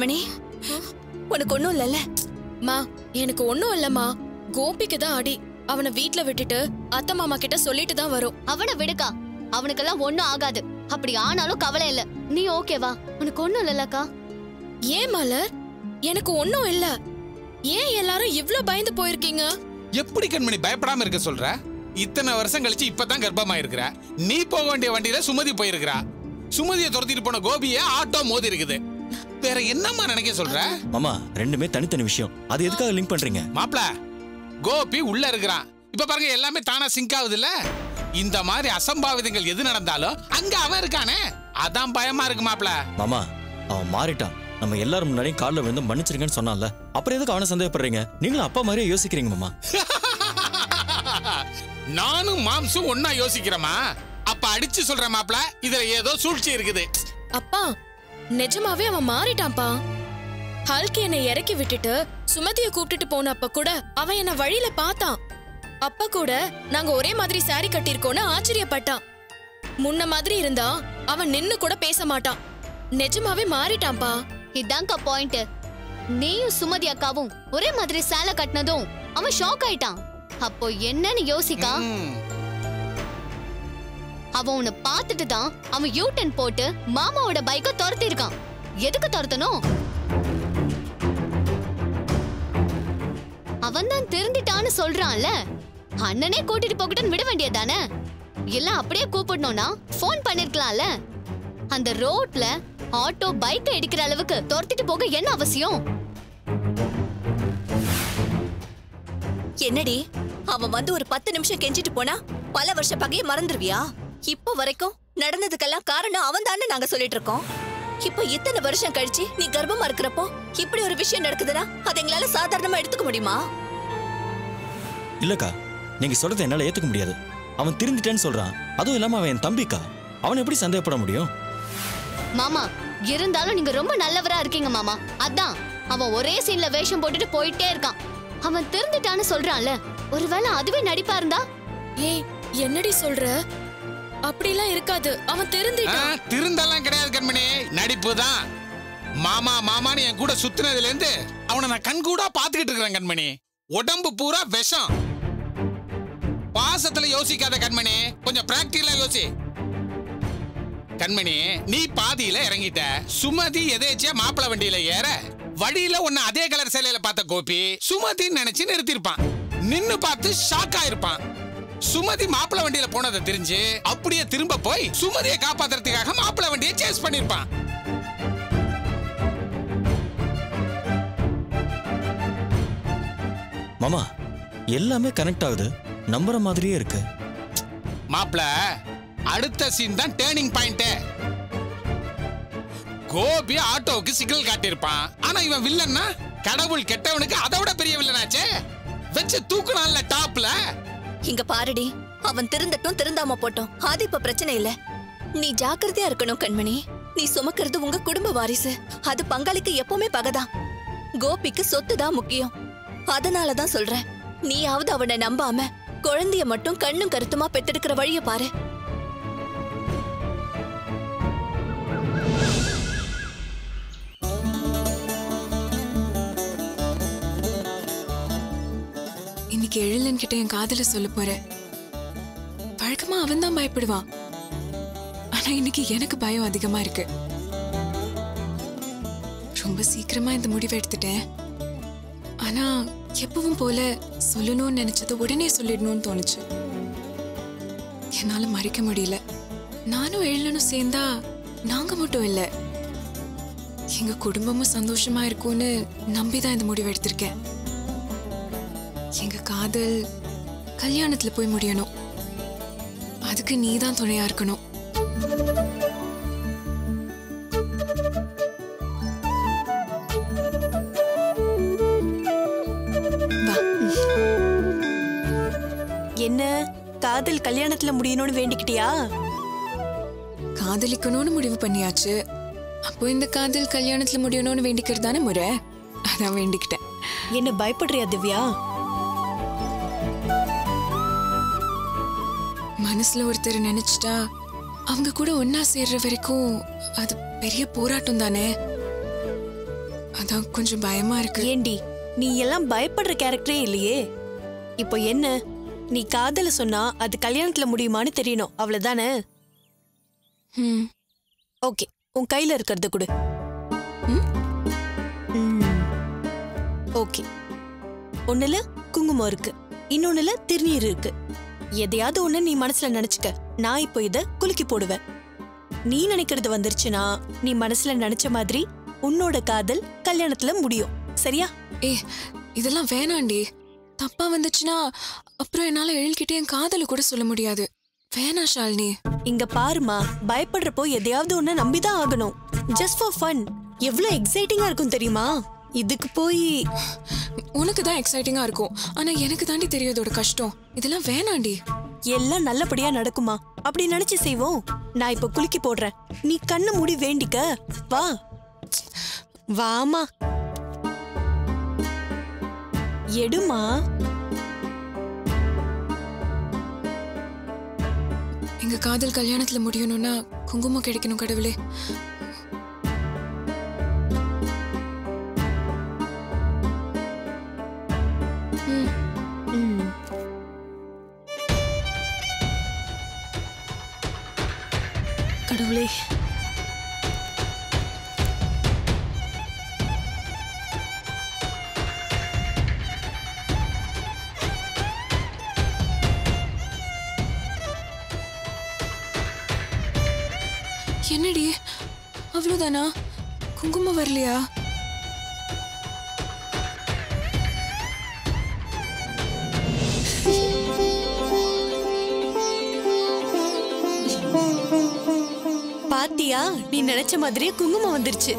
கண்மணி உனக்கு ஒண்ணும் இல்லைல்ல மா எனக்கு ஒண்ணும் இல்லம்மா கோபிக்கு தான் அடி அவனை வீட்ல விட்டுட்டு அத்தை மாமா கிட்ட சொல்லிட்டு தான் வரும் அவனை விடுக்கா அவனுக்கெல்லாம் ஒண்ணும் ஆகாது அப்படி ஆனாலும் கவலை இல்ல நீ ஓகேவா உனக்கு ஒண்ணும் இல்லலக்கா ஏன் மலர் எனக்கு ஒண்ணும் இல்ல ஏன் எல்லாரும் இவ்ளோ பயந்து போயிருக்கீங்க எப்படி கண்மணி பயப்படாம இருக்க சொல்ற இத்தனை வருஷம் கழிச்சு இப்பதான் கர்ப்பமா இருக்கிற நீ போக வேண்டிய வண்டியில சுமதி போயிருக்கிறா சுமதியை துரத்திட்டு போன கோபிய ஆட்டோ மோதி இருக்குது வேற என்னம்மா நினைக்க சொல்ற மாமா ரெண்டுமே தனித்தனி விஷயம் அது எதுக்காக லிங்க் பண்றீங்க மாப்ள கோபி உள்ள இருக்கிறான் இப்ப பாருங்க எல்லாமே தானா சிங்க் ஆகுது இல்ல இந்த மாதிரி அசம்பாவிதங்கள் எது நடந்தாலும் அங்க அவன் இருக்கானே அதான் பயமா இருக்கு மாப்ள மாமா அவன் மாறிட்டான் நம்ம எல்லாரும் முன்னாடியும் காலில் விழுந்து மன்னிச்சிருங்கன்னு சொன்னான்ல அப்புறம் எதுக்கு அவனை சந்தேகப்படுறீங்க நீங்களும் அப்பா மாதிரியே யோசிக்கிறீங்க மாமா நானும் மாம்சும் ஒன்னா யோசிக்கிறேமா அப்ப அடிச்சு சொல்ற மாப்ள இதுல ஏதோ சூழ்ச்சி இருக்குது அப்பா நிஜமாவே அவன் மாறிட்டான்ப்பா ஹல்கி என்னை இறக்கி விட்டுட்டு சுமதிய கூப்பிட்டுட்டு போனப்ப கூட அவன் என்ன வழியில பார்த்தான் அப்ப கூட நாங்க ஒரே மாதிரி saree கட்டியிருக்கோன்னு ஆச்சரியப்பட்டான் முன்ன மாதிரி இருந்தா அவன் நின்னு கூட பேச மாட்டான் நிஜமாவே மாறிட்டான்ப்பா இதான்க்கா பாயிண்ட் நீயும் சுமதி அக்காவும் ஒரே மாதிரி சேலை கட்டினதும் அவன் ஷாக் ஆயிட்டான் அப்போ என்னன்னு யோசிக்கா ம். அவன் உன்னை பார்த்துட்டு தான் அவன் யூ டர்ன் போட்டு மாமாவோட பைக்கை துரத்தி இருக்கான் எதுக்கு துரத்தணும் அவன் தான் திருந்திட்டான்னு சொல்றான்ல அண்ணனே கூட்டிட்டு போகட்டுன்னு விட வேண்டியதானே இல்ல அப்படியே கூப்பிடணும்னா ஃபோன் பண்ணிருக்கலாம்ல அந்த ரோட்ல ஆட்டோ பைக்கை இடிக்கிற அளவுக்கு துரத்திட்டு போக என்ன அவசியம் என்னடி அவன் வந்து ஒரு பத்து நிமிஷம் கெஞ்சிட்டு போனா பல வருஷ பகைய மறந்துருவியா இப்ப வரைக்கும் நடந்ததுக்கெல்லாம் காரணம் அவன் நாங்க சொல்லிட்டு இருக்கோம் இப்போ இத்தனை வருஷம் கழிச்சு நீ கர்ப்பமா இருக்கிறப்போ இப்படி ஒரு விஷயம் நடக்குதுன்னா அதை எங்களால சாதாரணமா எடுத்துக்க முடியுமா இல்லக்கா நீங்க சொல்றதை என்னால ஏத்துக்க முடியாது அவன் திருந்திட்டேன்னு சொல்றான் அதுவும் இல்லாம அவன் என் தம்பிக்கா அவன் எப்படி சந்தேகப்பட முடியும் மாமா இருந்தாலும் நீங்க ரொம்ப நல்லவரா இருக்கீங்க மாமா அதான் அவன் ஒரே சீன்ல வேஷம் போட்டுட்டு போயிட்டே இருக்கான் அவன் திருந்துட்டான்னு சொல்றான்ல ஒருவேளை அதுவே நடிப்பா இருந்தா ஏய் என்னடி சொல்ற அப்படிலாம் இருக்காது அவன் ஆ, திருந்திட்டான் திருந்தெல்லாம் கிடையாது கண்மணி நடிப்பு தான் மாமா மாமான்னு என் கூட சுத்துனதுல இருந்து அவனை நான் கண் கூட பாத்துக்கிட்டு இருக்கிறேன் கண்மணி உடம்பு பூரா விஷம் பாசத்துல யோசிக்காத கண்மணி கொஞ்சம் பிராக்டிகலா யோசி கண்மணி நீ பாதியில இறங்கிட்ட சுமதி எதேச்சியா மாப்பிள வண்டியில ஏற வழியில உன்னை அதே கலர் சேலையில பார்த்த கோபி சுமதின்னு நினைச்சு நிறுத்திருப்பான் நின்னு பார்த்து ஷாக் ஆயிருப்பான் சுமதி மாப்பிள வண்டியில போனதை தெரிஞ்சு அப்படியே திரும்ப போய் சுமதியை காப்பாத்துறதுக்காக மாப்பிள வண்டியை சேஸ் பண்ணிருப்பான் மாமா எல்லாமே கனெக்ட் ஆகுது நம்புற மாதிரியே இருக்கு மாப்பிள அடுத்த சீன் தான் டேர்னிங் பாயிண்ட் கோபி ஆட்டோவுக்கு சிக்னல் காட்டியிருப்பான் ஆனா இவன் வில்லன்னா கடவுள் கெட்டவனுக்கு அதை விட பெரிய வில்லனாச்சே வச்சு தூக்குனான்ல டாப்ல இங்க பாருடி அவன் திருந்தட்டும் திருந்தாம போட்டோம் அது இப்ப பிரச்சனை இல்ல நீ ஜாக்கிரதையா இருக்கணும் கண்மணி நீ சுமக்கிறது உங்க குடும்ப வாரிசு அது பங்காளிக்கு எப்பவுமே பகதான் கோபிக்கு சொத்து தான் முக்கியம் அதனாலதான் சொல்றேன் நீயாவது அவனை நம்பாம குழந்தைய மட்டும் கண்ணும் கருத்துமா பெத்தெடுக்கிற வழிய பாரு இன்னைக்கு எழிலன் கிட்ட என் காதல சொல்ல போறேன் வழக்கமா அவன் தான் பயப்படுவான் ஆனா இன்னைக்கு எனக்கு பயம் அதிகமா இருக்கு ரொம்ப சீக்கிரமா இந்த முடிவை எடுத்துட்டேன் ஆனா எப்பவும் போல சொல்லணும்னு நினைச்சது உடனே சொல்லிடணும்னு தோணுச்சு என்னால மறைக்க முடியல நானும் எழிலனும் சேர்ந்தா நாங்க மட்டும் இல்ல எங்க குடும்பமும் சந்தோஷமா இருக்கும்னு நம்பிதான் இந்த முடிவை எடுத்திருக்கேன் எங்க காதல் கல்யாணத்துல போய் முடியணும் அதுக்கு நீ தான் துணையா இருக்கணும் வா என்ன காதல் கல்யாணத்துல முடியணும்னு வேண்டிக்கிட்டியா காதலிக்கணும்னு முடிவு பண்ணியாச்சு அப்போ இந்த காதல் கல்யாணத்துல முடியணும்னு வேண்டிக்கிறது தானே முறை அதான் வேண்டிக்கிட்டேன் என்ன பயப்படுறியா திவ்யா மனசுல ஒருத்தர் நினைச்சிட்டா அவங்க கூட ஒன்னா சேர்ற வரைக்கும் அது பெரிய போராட்டம் தானே அதான் கொஞ்சம் பயமா இருக்கு ஏண்டி நீ எல்லாம் பயப்படுற கேரக்டரே இல்லையே இப்போ என்ன நீ காதல சொன்னா அது கல்யாணத்துல முடியுமான்னு தெரியணும் அவ்வளவுதானே ம் ஓகே உன் கையில இருக்கிறத கொடு ஓகே ஒண்ணுல குங்குமம் இருக்கு இன்னொன்னுல திருநீர் இருக்கு எதையாவது ஒண்ணு நீ மனசுல நினைச்சுக்க நான் இப்போ இத குலுக்கி போடுவேன் நீ நினைக்கிறது வந்துருச்சுன்னா நீ மனசுல நினைச்ச மாதிரி உன்னோட காதல் கல்யாணத்துல முடியும் சரியா ஏ இதெல்லாம் வேணாண்டி தப்பா வந்துச்சுன்னா அப்புறம் என்னால எழில்கிட்ட என் காதல கூட சொல்ல முடியாது வேணா ஷாலினி இங்க பாருமா பயப்படுறப்போ எதையாவது ஒண்ணு நம்பிதான் ஆகணும் ஜஸ்ட் ஃபார் ஃபன் எவ்வளவு எக்ஸைட்டிங்கா இருக்கும் தெரியுமா இதுக்கு போய் உனக்கு தான் எக்ஸைட்டிங்கா இருக்கும் ஆனா எனக்கு தாண்டி தெரியும் இதோட கஷ்டம் இதெல்லாம் வேணாண்டி எல்லாம் நல்லபடியா நடக்குமா அப்படி நினைச்சு செய்வோம் நான் இப்ப குலுக்கி போடுறேன் நீ கண்ணு மூடி வேண்டிக்க வா வாமா எடுமா எங்க காதல் கல்யாணத்துல முடியணும்னா குங்குமம் கிடைக்கணும் கடவுளே ம். கடவுளே என்னடி அவ்வளவுதானா குங்குமம் வரலையா பாத்தியா நீ நினைச்ச மாதிரியே குங்குமம் வந்துருச்சு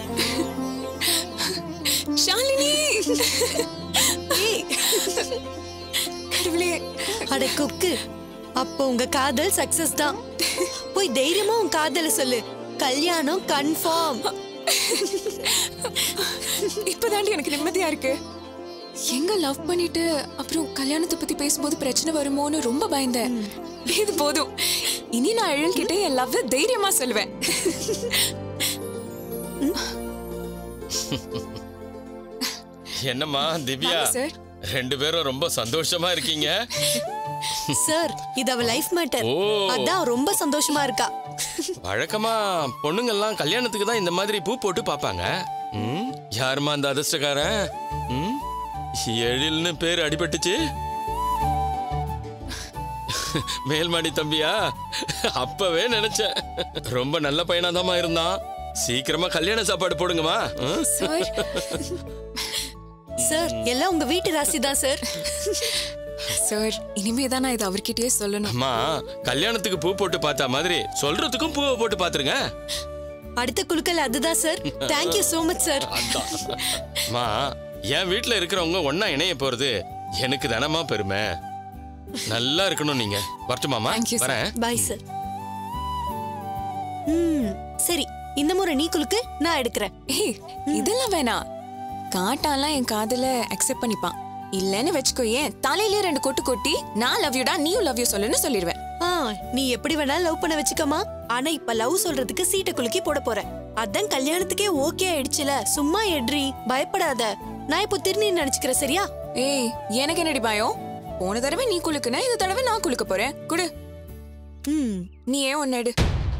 ஷாலினி ஏய். கடவுளே அட கொக்கு அப்போ உங்க காதல் சக்சஸ் தான் போய் தைரியமா உன் காதல சொல்லு கல்யாணம் கன்ஃபார்ம் இப்பதாண்டி எனக்கு நிம்மதியா இருக்கு எங்க லவ் பண்ணிட்டு அப்புறம் கல்யாணத்தை பத்தி பேசும்போது பிரச்சனை வருமோன்னு ரொம்ப பயந்தேன் இது போதும் இனி நான் எழில்கிட்ட என் லவ் தைரியமா சொல்லுவேன் என்னம்மா திவ்யா வாங்க சார். ரெண்டு பேரும் ரொம்ப சந்தோஷமா இருக்கீங்க சார் இது அவ லைஃப் மேட்டர் ஓ. அதான் ரொம்ப சந்தோஷமா இருக்கா வழக்கமா பொண்ணுங்கெல்லாம் கல்யாணத்துக்கு தான் இந்த மாதிரி பூ போட்டு பாப்பாங்க ம், யாரும்மா அந்த அதிர்ஷ்டக்காரன் ம், எழில்னு பேர் அடிபட்டுச்சு மேல்மாடி தம்பியா அப்பவே நினைச்சேன் ரொம்ப நல்ல பையனாதாம்மா இருந்தான் சீக்கிரமா கல்யாண சாப்பாடு போடுங்கம்மா ம்? சார் சார் எல்லாம் உங்க வீட்டு ராசி தான் சார் சார் இனிமே தான் நான் இதை அவர்கிட்டயே சொல்லணும் அம்மா கல்யாணத்துக்கு பூ போட்டு பார்த்த மாதிரி சொல்றதுக்கும் பூவை போட்டு பாத்துருங்க அடுத்த குழுக்கள் அதுதான் sir thank you so much sir அம்மா என் வீட்ல இருக்கிறவங்க ஒண்ணா இணைய போறது எனக்கு தானம்மா பெருமை நல்லா இருக்கணும் நீங்க வரட்டுமாமா Thank you, sir. வரேன் பாய் சார் ம் சரி இந்த முறை நீ குலுக்கு நான் எடுக்கிறேன் ஏய் இதெல்லாம் வேணாம் காட்டாலாம் என் காதல அக்செப்ட் பண்ணிப்பான் இல்லன்னு வச்சுக்கோ ஏன் தலையிலே ரெண்டு கொட்டு கொட்டி நான் லவ் யூடா நீயும் லவ் யூ சொல்லுன்னு சொல்லிடுவேன் ஆ நீ எப்படி வேணா லவ் பண்ண வச்சுக்கமா ஆனா இப்ப லவ் சொல்றதுக்கு சீட்டை குலுக்கி போட போறேன் அதான் கல்யாணத்துக்கே ஓகே ஆயிடுச்சுல சும்மா எட்ரி பயப்படாத நான் இப்போ திருநீர் நினைச்சுக்கிறேன் சரியா ஏய் எனக்கு என்னடி பயம் போன தடவை நீ குலுக்குன இந்த தடவை நான் குலுக்க போறேன் குடு ம் நீ ஏன் ஒன்னு எடு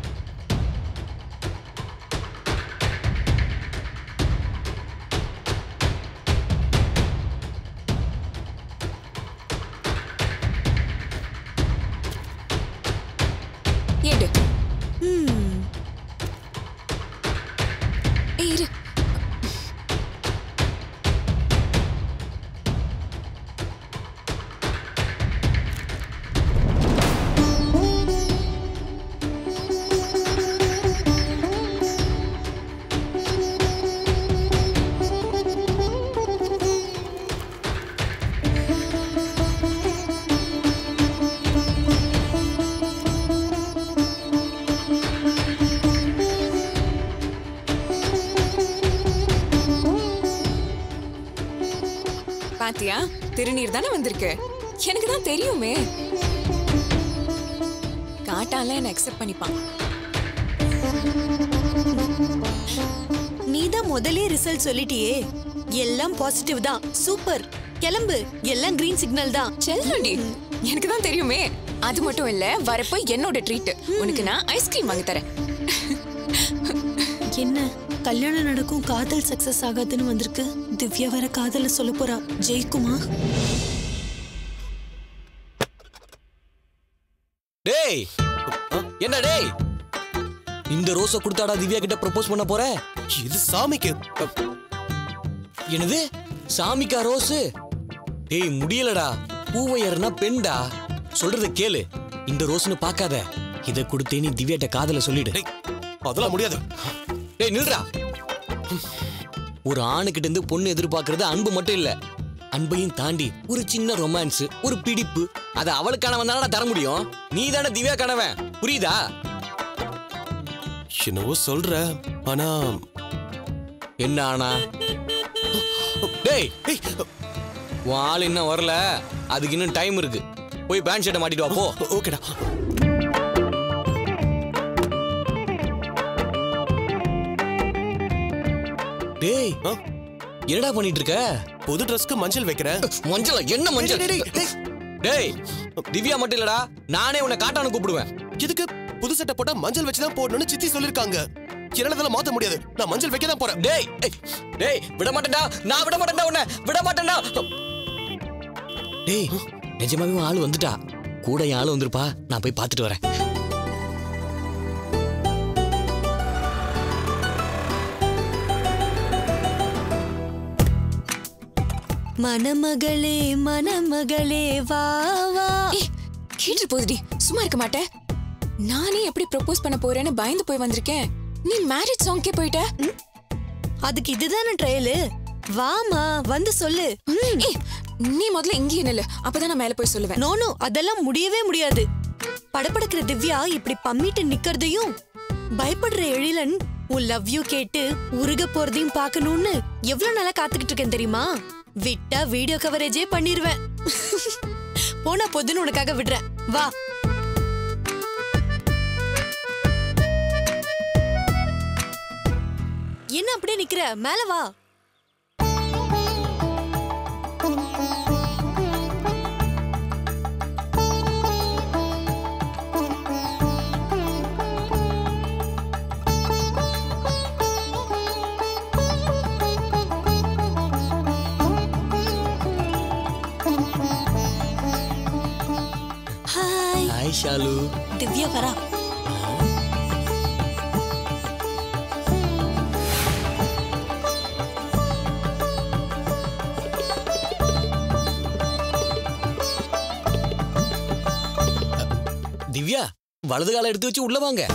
எடு ம் ஏய் இரு பாத்தியா திருநீர் தானே வந்திருக்கு எனக்கு தான் தெரியுமே காட்டால என்ன அக்செப்ட் பண்ணிப்பான் நீ தான் தான் முதலே ரிசல்ட் சொல்லிட்டியே எல்லாம் பாசிட்டிவ் தான் சூப்பர் கிளம்பு எல்லாம் கிரீன் சிக்னல் தான் செல்லடி எனக்கு தான் தெரியுமே அது மட்டும் இல்ல வரப்போ என்னோட ட்ரீட் உனக்கு நான் ஐஸ்கிரீம் வாங்கி தரேன் என்ன கல்யாணம் நடக்கும் காதல் சக்சஸ் ஆகாதுன்னு வந்திருக்கு திவ்யா வேற காதல சொல்ல போறா ஜெயிக்குமா டேய் என்ன டேய் இந்த ரோஸ கொடுத்தாடா திவ்யா கிட்ட ப்ரப்போஸ் பண்ண போற இது சாமிக்கு என்னது சாமிக்கா ரோஸ் டேய் முடியலடா பூவையர்னா பெண்டா சொல்றத கேளு இந்த ரோஸ்னு பார்க்காத இத கொடுத்தே நீ திவ்யாட்ட காதல சொல்லிடு டேய் அதெல்லாம் முடியாது டேய் நில்றா ஒரு ஆணுகிட்ட இருந்து பொண்ணு எதிர்பார்க்கறது அன்பு மட்டும் இல்ல அன்பையும் தாண்டி ஒரு சின்ன ரொமான்ஸ் ஒரு பிடிப்பு அத அவளுக்கானவன் தானடா தர முடியும் நீ தானே திவ்யா கணவன் புரியுதா என்னவோ சொல்ற ஆனா என்ன ஆனா டேய் ஏய், உன் ஆள் இன்னும் வரல அதுக்கு இன்னும் டைம் இருக்கு போய் பேண்ட் ஷர்ட்டை மாட்டிட்டு வா போ ஓகேடா டேய் ஆ? என்னடா பண்ணிட்டு இருக்க புது ட்ரெஸ்க்கு மஞ்சள் வைக்கிறேன் மஞ்சள் என்ன மஞ்சள் டேய், டேய், டேய், டேய் திவ்யா மட்டும் இல்லடா நானே உன்னை காட்டானு கூப்பிடுவேன் இதுக்கு புது சட்டை போட்டா மஞ்சள் வச்சு தான் போடணும்னு சித்தி சொல்லிருக்காங்க என்னால இதெல்லாம் மாத்த முடியாது நான் மஞ்சள் வைக்க தான் போறேன் டேய் ஏய், டேய் விட மாட்டேன்டா நான் விட மாட்டேன்டா உன்னை விட மாட்டேன்டா டேய் நிஜமாவே உன் ஆள் வந்துட்டா கூட என் ஆள் வந்திருப்பா நான் போய் பார்த்துட்டு வரேன் மணமகளே மணமகளே வா வா ஏய் கேட்டு போகுதுடி சும்மா இருக்க மாட்டேன் நானே எப்படி ப்ரப்போஸ் பண்ண போறேன்னு பயந்து போய் வந்திருக்கேன் நீ மேரேஜ் சாங்க்கே போயிட்ட அதுக்கு இதுதானே ட்ரையலு வாமா வந்து சொல்லு ஏய் நீ முதல்ல இங்கேயே நில்லு அப்பதான் நான் மேல போய் சொல்லுவேன் நோ நோ அதெல்லாம் முடியவே முடியாது படபடக்கிற திவ்யா இப்படி பம்மிட்டு நிக்கிறதையும் பயப்படுற எழிலன் உன் லவ் யூ கேட்டு உருக போறதையும் பார்க்கணும்னு எவ்வளவு நாளா காத்துக்கிட்டு இருக்கேன் தெரியுமா விட்டா வீடியோ கவரேஜே பண்ணிருவேன் போனா பொதுன்னு உனக்காக விடுறேன் வா என்ன அப்படியே நிக்கிற மேல வா ஹாய் ஹாய் ஷாலு திவ்யா வரா திவ்யா வலது காலை எடுத்து வச்சு உள்ள வாங்க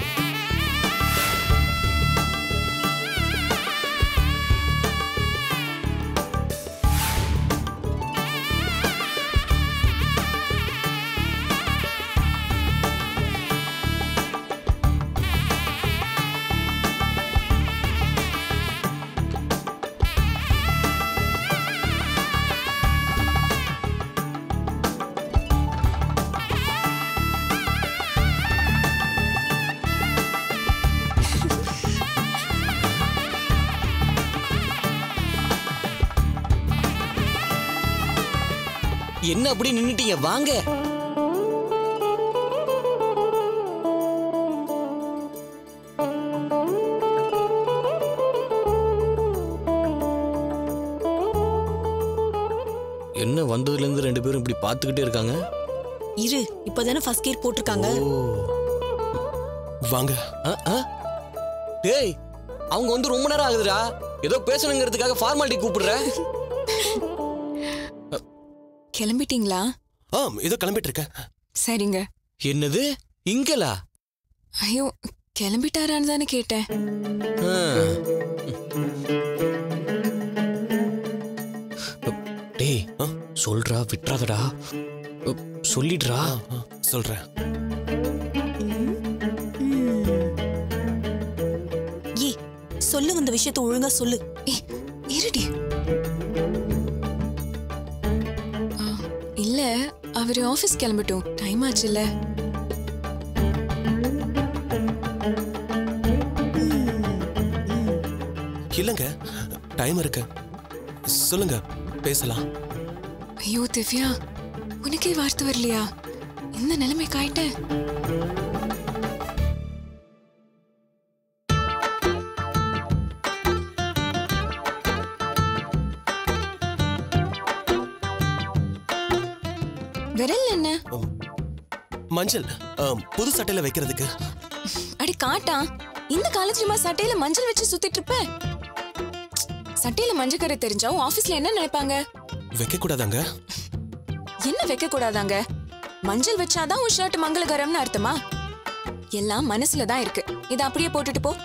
என்ன அப்படி நின்னுட்டீங்க வாங்க என்ன வந்ததுல இருந்து ரெண்டு பேரும் இப்படி பார்த்துக்கிட்டே இருக்காங்க இரு இப்பதானே ஃபர்ஸ்ட் கியர் போட்டிருக்காங்க வாங்க ஆ, ஆ? டேய் அவங்க வந்து ரொம்ப நேரம் ஆகுதுடா ஏதோ பேசணுங்கிறதுக்காக ஃபார்மாலிட்டி கூப்பிடுற கிளம்பிட்டீங்களா ஆ இதோ கிளம்பிட்டு இருக்கேன் சரிங்க என்னது இங்கலா ஐயோ கிளம்பிட்டாரான்னு தானே கேட்டேன் ஆ. டேய் ஆ? சொல்றா விட்டுறாதடா சொல்லிடுறா ஆ, சொல்றேன் ஏ சொல்லு இந்த விஷயத்தை ஒழுங்கா சொல்லு ஏய் இருடி ஆ, இல்ல அவரு ஆபீஸ் கிளம்பட்டும் டைம் ஆச்சுல்ல இல்லைங்க டைம் இருக்கு சொல்லுங்க பேசலாம் ஐயோ திவ்யா உனக்கே வார்த்தை வரலையா இந்த நிலைமை காயிட்டேன் விரல் என்ன மஞ்சள் அம், புது சட்டையில வைக்கிறதுக்கு அடி காட்டா இந்த காலேஜ்லமா சட்டையில மஞ்சள் வச்சு சுத்திட்டு இருப்ப சட்டையில மஞ்சக்கரை தெரிஞ்சா உன் ஆபீஸ்ல என்ன நினைப்பாங்க வைக்க கூடாதாங்க என்ன வைக்க கூடாதாங்க மஞ்சள் வச்சாதான் உன் ஷர்ட் மங்களகரம்னு அர்த்தமா எல்லாம் மனசுல தான் இருக்கு இத அப்படியே போட்டுட்டு போ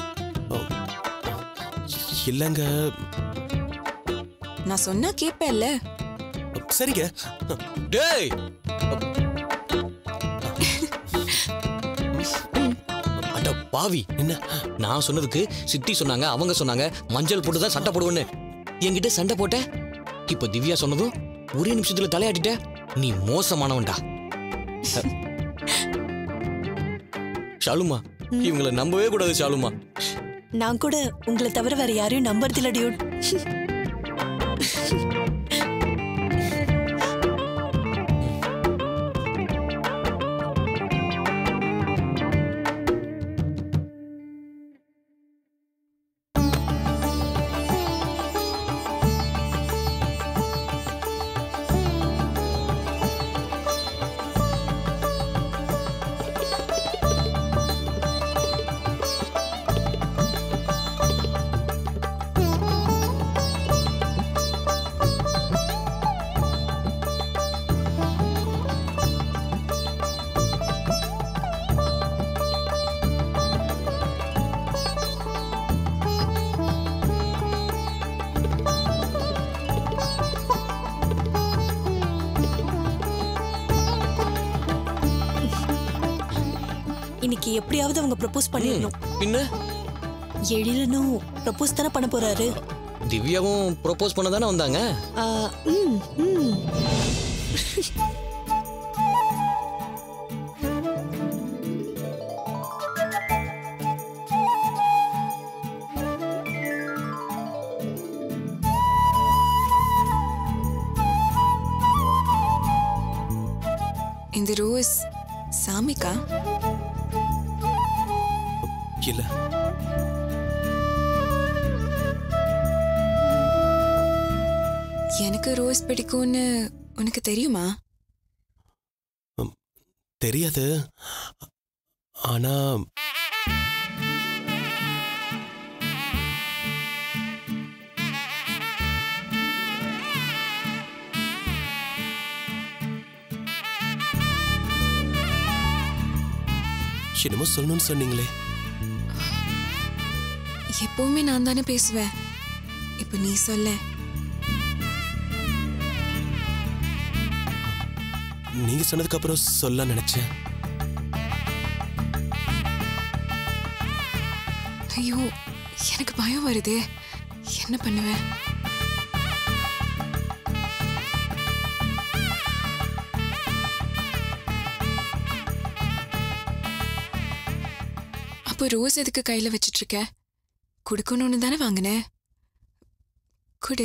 இல்லைங்க நான் சொன்னா கேப்பேல்ல சரிங்க டேய் அட பாவி என்ன நான் சொன்னதுக்கு சித்தி சொன்னாங்க அவங்க சொன்னாங்க மஞ்சள் போட்டு தான் சண்டை போடுவேன்னு என்கிட்ட சண்டை போட்ட இப்ப திவ்யா சொன்னதும் ஒரே நிமிஷத்துல தலையாட்டிட்ட நீ மோசமானவன்டா ஷாலுமா இவங்கள நம்பவே கூடாது ஷாலுமா நான் கூட உங்களை தவிர வேற யாரையும் நம்புறதில்ல டியூட் இன்னைக்கு எப்படியாவது அவங்க ப்ரப்போஸ் பண்ணிடணும் பின்ன எழிலனும் ப்ரப்போஸ் தானே பண்ண போறாரு திவ்யாவும் ப்ரொபோஸ் பண்ண தானே வந்தாங்க ஆ, ம், ம். இந்த ரோஸ் சாமிக்கா இல்ல எனக்கு ரோஸ் பிடிக்கும்னு உனக்கு தெரியுமா தெரியாது ஆனா என்னமோ சொல்லணும்னு சொன்னீங்களே எப்பவுமே நான் தானே பேசுவேன் இப்போ நீ சொல்ல நீங்க சொன்னதுக்கு அப்புறம் சொல்ல நினைச்சேன் ஐயோ எனக்கு பயம் வருதே என்ன பண்ணுவேன் அப்போ ரோஸ் எதுக்கு கையில வச்சிட்டு இருக்க கொடுக்கணும்னு தானே வாங்கினேன் கொடு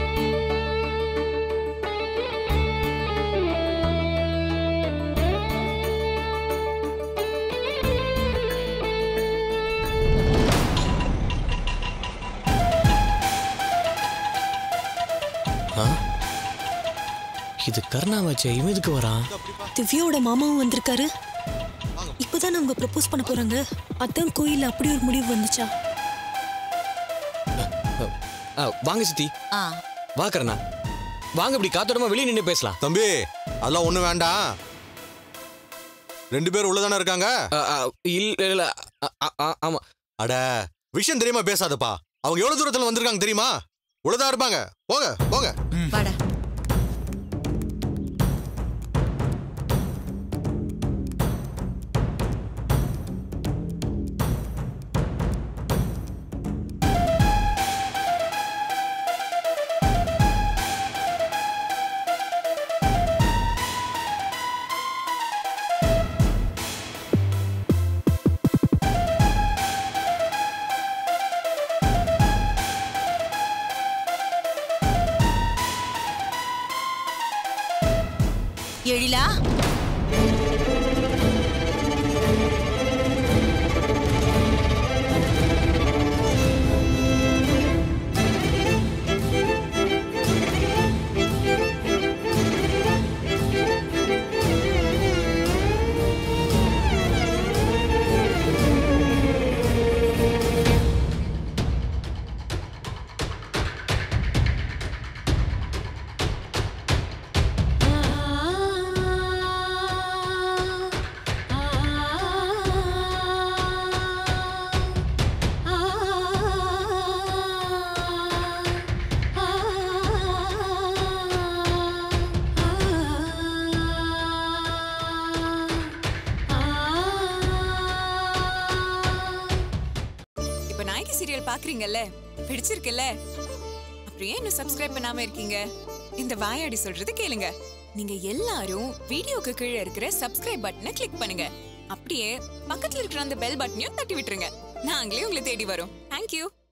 இது கருணாவாச்சே இவன் எதுக்கு வரான் திவ்யாவோட மாமாவும் வந்திருக்காரு இப்போதான் அவங்க ப்ரப்போஸ் பண்ண போறாங்க அதான் கோயில்ல அப்படி ஒரு முடிவு வந்துச்சா ஆ, வாங்க சித்தி வா கருணா வாங்க இப்படி காத்தோடமா வெளியே நின்று பேசலாம் தம்பி அதெல்லாம் ஒண்ணும் வேண்டாம் ரெண்டு பேரும் உள்ளதானே இருக்காங்க ஆ, ஆ, இல்ல இல்ல ஆ, ஆ, ஆ, ஆமா அட விஷயம் தெரியாம பேசாதப்பா அவங்க எவ்வளவு தூரத்துல வந்திருக்காங்க தெரியுமா உள்ளதா இருப்பாங்க போங்க போங்க வாடா எழிலா இப்ப நாயகி சீரியல் பாக்குறீங்கல்ல பிடிச்சிருக்குல்ல அப்புறம் ஏன் இன்னும் சப்ஸ்கிரைப் பண்ணாம இருக்கீங்க இந்த வாயாடி சொல்றது கேளுங்க நீங்க எல்லாரும் வீடியோக்கு கீழே இருக்கிற சப்ஸ்கிரைப் பட்டனை கிளிக் பண்ணுங்க அப்படியே பக்கத்துல இருக்கிற அந்த பெல் பட்டனையும் தட்டி விட்டுருங்க நாங்களே உங்களை தேடி வரோம் தேங்க்யூ